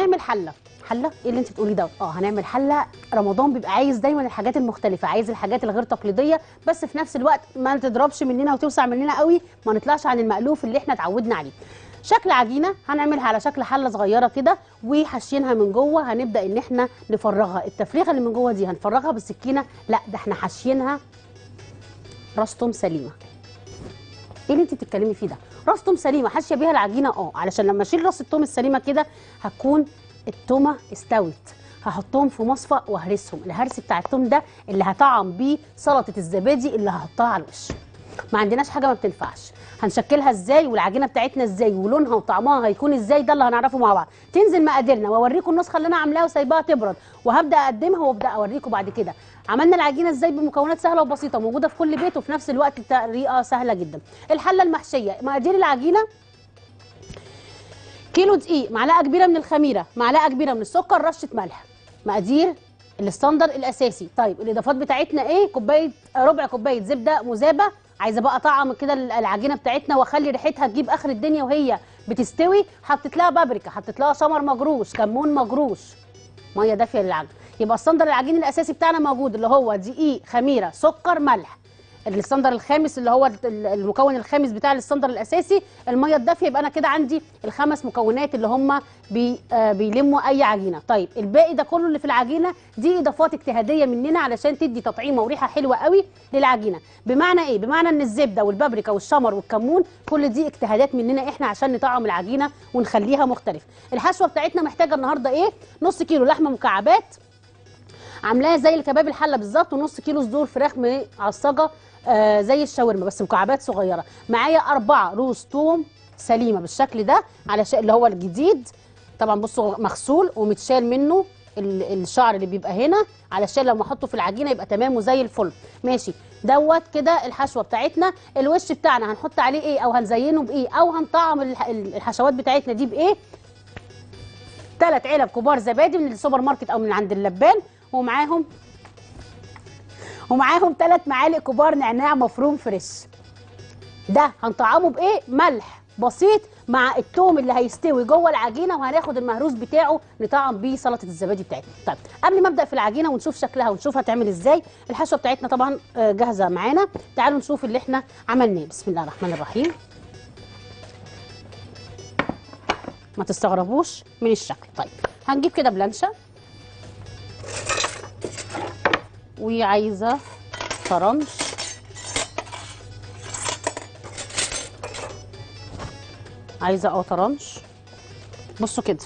هنعمل حله حله ايه اللي انت بتقوليه ده اه هنعمل حله رمضان بيبقى عايز دايما الحاجات المختلفه عايز الحاجات الغير تقليديه بس في نفس الوقت ما تضربش مننا وتوسع مننا قوي ما نطلعش عن المألوف اللي احنا اتعودنا عليه شكل عجينه هنعملها على شكل حله صغيره كده وحاشينها من جوه هنبدا ان احنا نفرغها التفريغه اللي من جوه دي هنفرغها بالسكينه لا ده احنا حاشينها راس توم سليمه ايه اللي انت بتتكلمي فيه ده راس توم سليمه حاشيه بيها العجينه اه علشان لما اشيل راس التوم السليمه كده هتكون التومه استوت هحطهم في مصفى وهرسهم الهرس بتاع التوم ده اللي هطعم بيه سلطه الزبادي اللي هحطها على الوش ما عندناش حاجه ما بتنفعش هنشكلها ازاي والعجينه بتاعتنا ازاي ولونها وطعمها هيكون ازاي ده اللي هنعرفه مع بعض تنزل مقاديرنا واوريكم النسخه اللي انا عاملاها وسايباها تبرد وهبدا اقدمها وابدا اوريكم بعد كده عملنا العجينه ازاي بمكونات سهله وبسيطه موجوده في كل بيت وفي نفس الوقت طريقه سهله جدا الحله المحشيه مقادير العجينه كيلو دقيق معلقه كبيره من الخميره معلقه كبيره من السكر رشه ملح مقادير الستاندر الاساسي طيب الاضافات بتاعتنا ايه كوبايه ربع كوبايه زبده مذابه عايزه بقى طعم كده العجينه بتاعتنا واخلي ريحتها تجيب اخر الدنيا وهي بتستوي حطيت لها بابريكا حطيت لها سمر مجروش كمون مجروش ميه دافيه للعجن يبقى الصندر العجين الاساسي بتاعنا موجود اللي هو دقيق خميره سكر ملح الستاندر الخامس اللي هو المكون الخامس بتاع الستاندر الاساسي الميه الدافيه يبقى انا كده عندي الخمس مكونات اللي هم بي آه بيلموا اي عجينه طيب الباقي ده كله اللي في العجينه دي اضافات اجتهاديه مننا علشان تدي تطعيمه وريحه حلوه قوي للعجينه بمعنى ايه بمعنى ان الزبده والبابريكا والشمر والكمون كل دي اجتهادات مننا احنا عشان نطعم العجينه ونخليها مختلفه الحشوه بتاعتنا محتاجه النهارده ايه نص كيلو لحمه مكعبات عاملاها زي الكباب الحله بالظبط ونص كيلو صدور فراخ معصجه آه زي الشاورما بس مكعبات صغيره معايا أربعة روز توم سليمه بالشكل ده على اللي هو الجديد طبعا بصوا مغسول ومتشال منه الشعر اللي بيبقى هنا علشان لما احطه في العجينه يبقى تمام وزي الفل ماشي دوت كده الحشوه بتاعتنا الوش بتاعنا هنحط عليه ايه او هنزينه بايه او هنطعم الحشوات بتاعتنا دي بايه ثلاث علب كبار زبادي من السوبر ماركت او من عند اللبان ومعاهم ومعاهم ثلاث معالق كبار نعناع مفروم فريش ده هنطعمه بايه ملح بسيط مع التوم اللي هيستوي جوه العجينه وهناخد المهروس بتاعه نطعم بيه سلطه الزبادي بتاعتنا طيب قبل ما ابدا في العجينه ونشوف شكلها ونشوف هتعمل ازاي الحشوه بتاعتنا طبعا جاهزه معانا تعالوا نشوف اللي احنا عملناه بسم الله الرحمن الرحيم ما تستغربوش من الشكل طيب هنجيب كده بلانشه وعايزه طرنش عايزه اه طرنش بصوا كده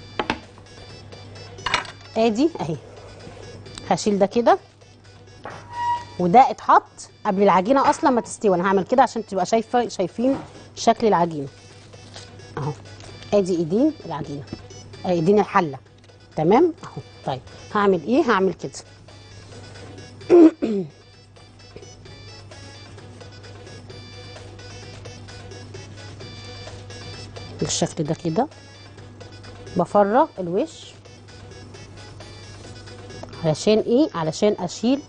ادي اهي هشيل ده كده وده اتحط قبل العجينه اصلا ما تستوي انا هعمل كده عشان تبقى شايفه شايفين شكل العجينه اهو ادي ايدين العجينه ايدين الحله تمام اهو طيب هعمل ايه هعمل كده بالشكل ده كده بفرغ الوش علشان ايه علشان اشيل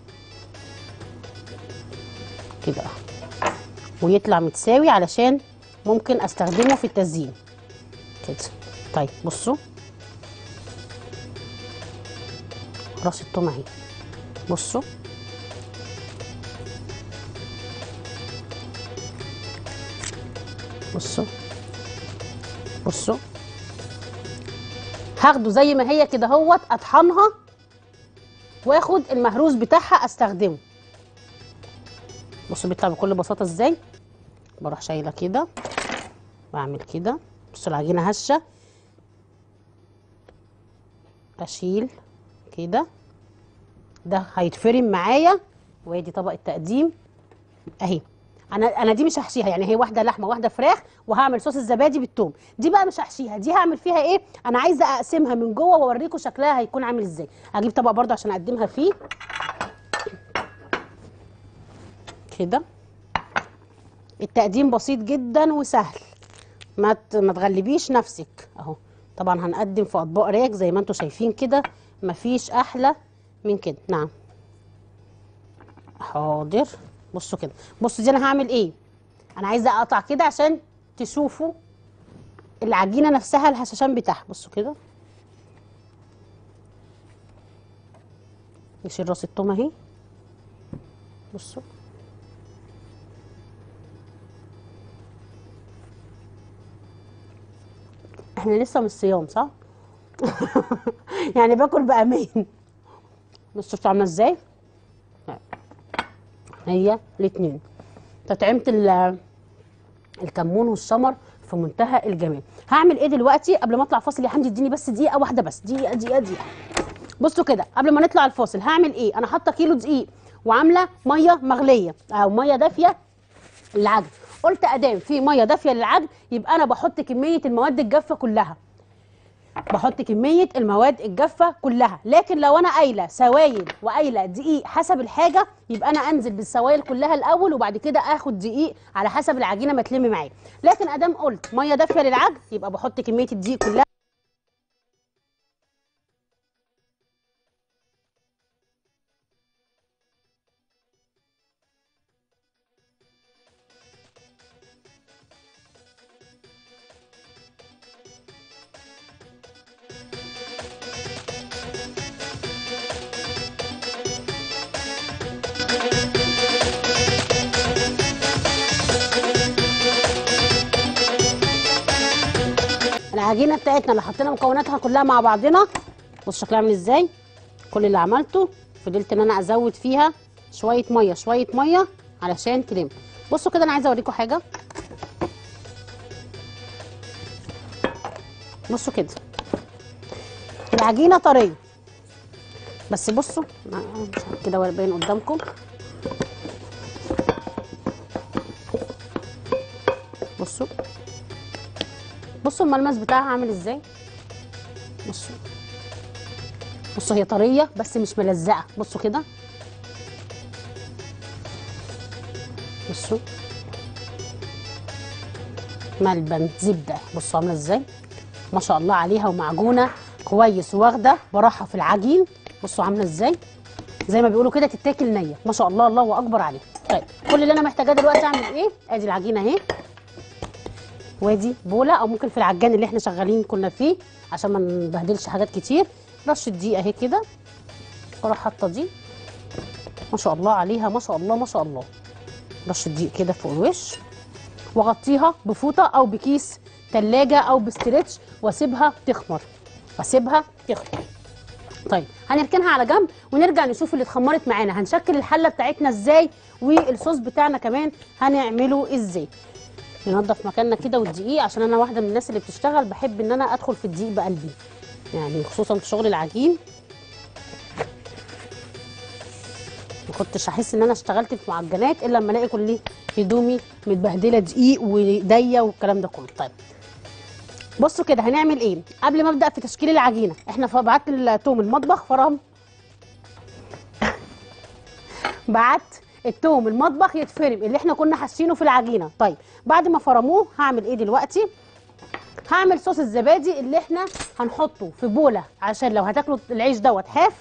كده ويطلع متساوي علشان ممكن استخدمه في التزيين كده طيب بصوا راس التوم اهي بصوا بصوا بصوا هاخده زي ما هي كده اهوت اطحنها واخد المهروس بتاعها استخدمه بصوا بيطلع بكل بساطه ازاي بروح شايله كده واعمل كده بصوا العجينه هشه اشيل كده ده هيتفرم معايا وادي طبق التقديم اهي انا انا دي مش هحشيها يعني هي واحده لحمه واحده فراخ وهعمل صوص الزبادي بالثوم دي بقى مش هحشيها دي هعمل فيها ايه انا عايزه اقسمها من جوه واوريكم شكلها هيكون عامل ازاي هجيب طبق برضه عشان اقدمها فيه كده التقديم بسيط جدا وسهل ما ما تغلبيش نفسك اهو طبعا هنقدم في اطباق راك زي ما انتم شايفين كده مفيش احلى من كده نعم حاضر بصوا كده بصوا دي انا هعمل ايه انا عايزه اقطع كده عشان تشوفوا العجينه نفسها الهشاشان بتاعها بصوا كده نشيل راس التوم اهي بصوا احنا لسه مش صيام صح يعني باكل بامان بصوا شفتوا عامله ازاي هي الاتنين تطعيمه ال- الكمون والشمر في منتهى الجمال هعمل ايه دلوقتي قبل ما اطلع فاصل يا حمدي اديني بس دقيقه واحده بس دقيقه دقيقه دقيقه بصوا كده قبل ما نطلع الفاصل هعمل ايه انا حاطه كيلو دقيق وعامله ميه مغليه او ميه دافيه للعجن قلت ادام في ميه دافيه للعجن يبقى انا بحط كميه المواد الجافه كلها بحط كميه المواد الجافه كلها لكن لو انا قايله سوائل وقايله دقيق حسب الحاجه يبقى انا انزل بالسوائل كلها الاول وبعد كده اخد دقيق على حسب العجينه ما تلم معايا لكن ادام قلت ميه دافيه للعجن يبقى بحط كميه الدقيق كلها العجينه بتاعتنا اللي حطينا مكوناتها كلها مع بعضنا بص شكلها عامل ازاي كل اللي عملته فضلت ان انا ازود فيها شويه ميه شويه ميه علشان تلم بصوا كده انا عايزه اوريكم حاجه بصوا كده العجينه طريه بس بصوا ما- مش عارف كده ولا باين قدامكم بصوا بصوا الملمس بتاعها عامل ازاي بصوا بصوا هي طريه بس مش ملزقه بصوا كده بصوا ملبن زبده بصوا عامله ازاي ما شاء الله عليها ومعجونه كويس واخده براحه في العجين بصوا عامله ازاي زي ما بيقولوا كده تتاكل نيه ما شاء الله الله اكبر عليها طيب كل اللي انا محتاجاه دلوقتي اعمل ايه ادي العجينه اهي وادي بوله او ممكن في العجان اللي احنا شغالين كنا فيه عشان ما نبهدلش حاجات كتير رشه دقيق اهي كده واروح حاطه دي ما شاء الله عليها ما شاء الله ما شاء الله رشه دقيق كده فوق الوش واغطيها بفوطه او بكيس تلاجة او بستريتش واسيبها تخمر واسيبها تخمر طيب هنركنها على جنب ونرجع نشوف اللي اتخمرت معانا هنشكل الحله بتاعتنا ازاي والصوص بتاعنا كمان هنعمله ازاي ننضف مكاننا كده والدقيق عشان انا واحده من الناس اللي بتشتغل بحب ان انا ادخل في الدقيق بقلبي يعني خصوصا في شغل العجين ما كنتش احس ان انا اشتغلت في معجنات الا لما الاقي كل هدومي متبهدله دقيق وايديا والكلام ده كله طيب بصوا كده هنعمل ايه قبل ما ابدا في تشكيل العجينه احنا ف- بعت التوم المطبخ فرم بعت التوم المطبخ يتفرم اللي احنا كنا حاشينه في العجينه طيب بعد ما فرموه هعمل ايه دلوقتي هعمل صوص الزبادي اللي احنا هنحطه في بوله عشان لو هتاكلوا العيش دوت حاف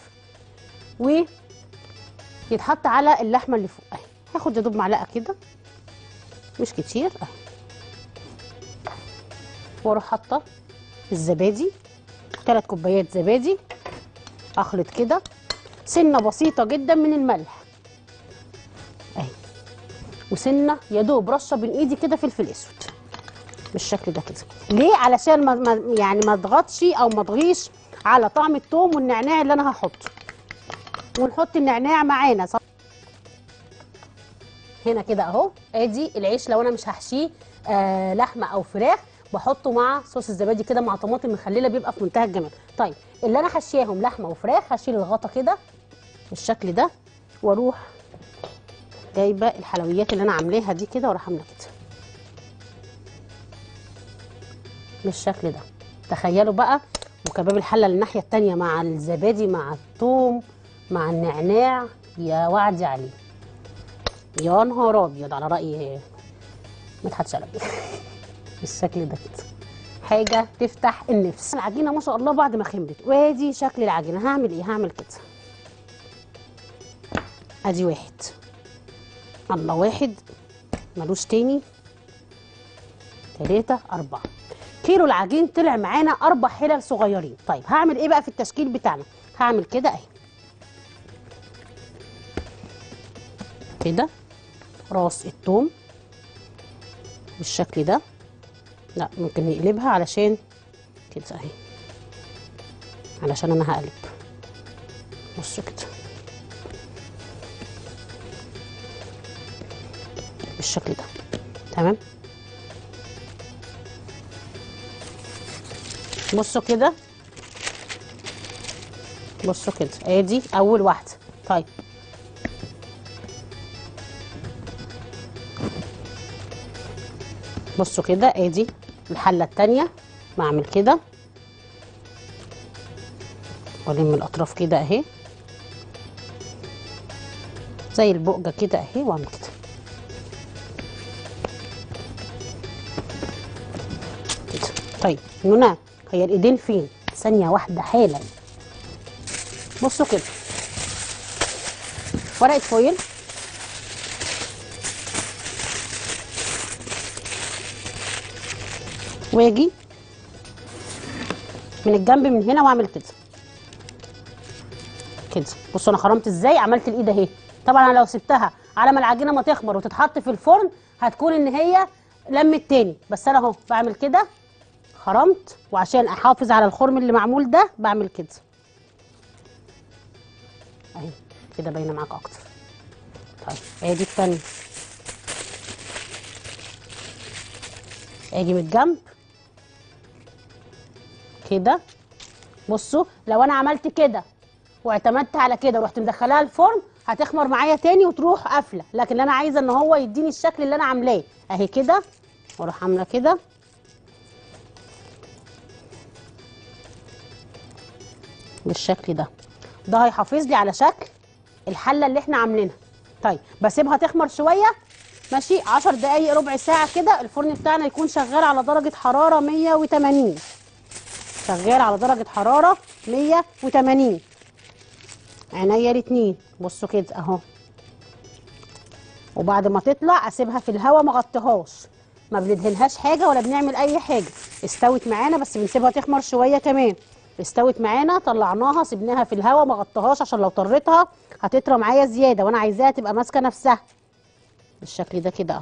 ويتحط على اللحمه اللي فوق اهي هاخد يا دوب معلقه كده مش كتير اهي واروح حاطه الزبادي ثلاث كوبايات زبادي اخلط كده سنه بسيطه جدا من الملح اهي وسنه يا دوب رشه بين ايدي كده فلفل اسود بالشكل ده كده ليه علشان ما ما- يعني ما اضغطش او ما اضغيش على طعم التوم والنعناع اللي انا هحطه ونحط النعناع معانا صح هنا كده اهو ادي العيش لو انا مش هحشيه آه لحمه او فراخ بحطه مع صوص الزبادي كده مع طماطم مخلله بيبقى في منتهى الجمال طيب اللي انا حشياهم لحمه وفراخ هشيل الغطا كده بالشكل ده واروح جايبه الحلويات اللي انا عاملاها دي كده واروح عامله كده بالشكل ده تخيلوا بقى وكباب الحله الناحيه التانية مع الزبادي مع الثوم مع النعناع يا وعدي عليه يا نهار ابيض على راي مدحت شلبي بالشكل ده كده حاجه تفتح النفس العجينه ما شاء الله بعد ما خمرت وادي شكل العجينه هعمل ايه هعمل كده ادي واحد الله واحد ملوش تاني تلاتة أربعة كيلو العجين طلع معانا أربع حلل صغيرين طيب هعمل إيه بقى في التشكيل بتاعنا هعمل كده أهي كده راس التوم بالشكل ده لا ممكن نقلبها علشان كده اهي علشان انا هقلب بصوا كده بالشكل ده تمام بصوا كده بصوا كده ادي اول واحده طيب بصوا كده ادي الحله التانية بعمل كده والم الاطراف كده اهي زي البقجه كده اهي واعمل كده كده طيب نونا هي الايدين فين ثانيه واحده حالا بصوا كده ورقه فويل واجي من الجنب من هنا واعمل كده كده بصوا انا خرمت ازاي عملت الايد اهي طبعا انا لو سبتها على ما العجينه ما تخمر وتتحط في الفرن هتكون ان هي لمت تاني بس انا اهو بعمل كده خرمت وعشان احافظ على الخرم اللي معمول ده بعمل كده اهي كده باينه معاك اكتر طيب ادي التانية اجي من الجنب كده بصوا لو انا عملت كده واعتمدت على كده ورحت مدخلاها الفرن هتخمر معايا تاني وتروح قافله لكن انا عايزه ان هو يديني الشكل اللي انا عاملاه اهي كده واروح عامله كده بالشكل ده ده هيحافظ لي على شكل الحله اللي احنا عاملينها طيب بسيبها تخمر شويه ماشي 10 دقايق ربع ساعه كده الفرن بتاعنا يكون شغال على درجه حراره 180 شغال على درجه حراره 180 عينيا الاتنين بصوا كده اهو وبعد ما تطلع اسيبها في الهواء ما غطيهاش ما بندهنهاش حاجه ولا بنعمل اي حاجه استوت معانا بس بنسيبها تخمر شويه كمان استوت معانا طلعناها سيبناها في الهواء ما غطيهاش عشان لو طريتها هتطرى معايا زياده وانا عايزاها تبقى ماسكه نفسها بالشكل ده كده اهو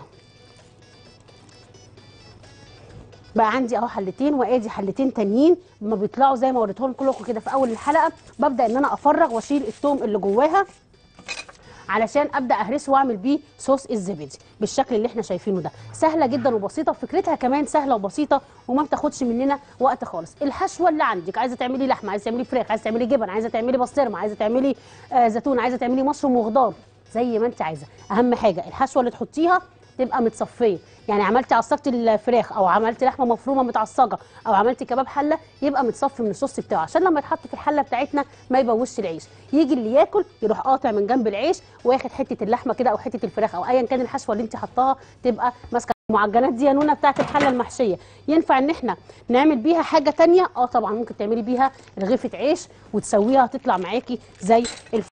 بقى عندي اهو حلتين وادي حلتين تانيين لما بيطلعوا زي ما وريتهم لكم كده في اول الحلقه ببدا ان انا افرغ واشيل التوم اللي جواها علشان ابدا اهرسه واعمل بيه صوص الزبادي بالشكل اللي احنا شايفينه ده سهله جدا وبسيطه وفكرتها كمان سهله وبسيطه وما بتاخدش مننا وقت خالص الحشوه اللي عندك عايزه تعملي لحمه عايزه تعملي فراخ عايزه تعملي جبن عايزه تعملي بسطرمه عايزه تعملي آه زيتون عايزه تعملي مشروم وخضار زي ما انت عايزه اهم حاجه الحشوه اللي تحطيها تبقى متصفيه يعني عملتي عصقتي الفراخ او عملتي لحمه مفرومه متعصجه او عملتي كباب حله يبقى متصفي من الصوص بتاعه عشان لما يتحط في الحله بتاعتنا ما يبوظش العيش يجي اللي ياكل يروح قاطع من جنب العيش واخد حته اللحمه كده او حته الفراخ او ايا كان الحشوه اللي انت حطاها تبقى ماسكه المعجنات دي يا نونا بتاعت الحله المحشيه ينفع ان احنا نعمل بيها حاجه تانية اه طبعا ممكن تعملي بيها رغيفه عيش وتسويها تطلع معاكي زي الفل